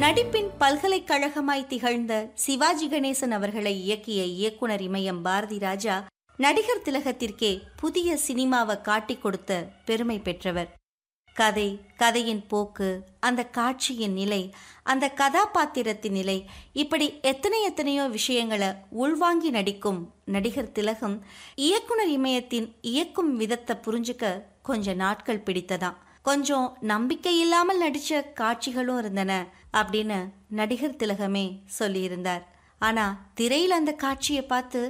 நடிப்பின் பல்கலைக்கழகமாய் திகழ்ந்த சிவாஜி கணேசன் அவர்களை இயக்கிய இயக்குனர் இமயம் பாரதி ராஜா நடிகர் திலகத்திற்கே புதிய சினிமாவை காட்டிக் கொடுத்த பெருமை பெற்றவர் கதை கதையின் போக்கு அந்த காட்சியின் நிலை அந்த கதாபாத்திரத்தின் நிலை இப்படி எத்தனை எத்தனையோ விஷயங்களை உள்வாங்கி நடிக்கும் நடிகர் திலகம் இயக்குனர் இமயத்தின் இயக்கும் விதத்தை புரிஞ்சுக்க கொஞ்ச நாட்கள் பிடித்ததாம் கொஞ்சம் நம்பிக்கை இல்லாமல் நடிச்ச காட்சிகளும் இருந்தன அப்படின்னு நடிகர் திலகமே சொல்லியிருந்தார் ஆனா திரையில் அந்த காட்சியை பார்த்து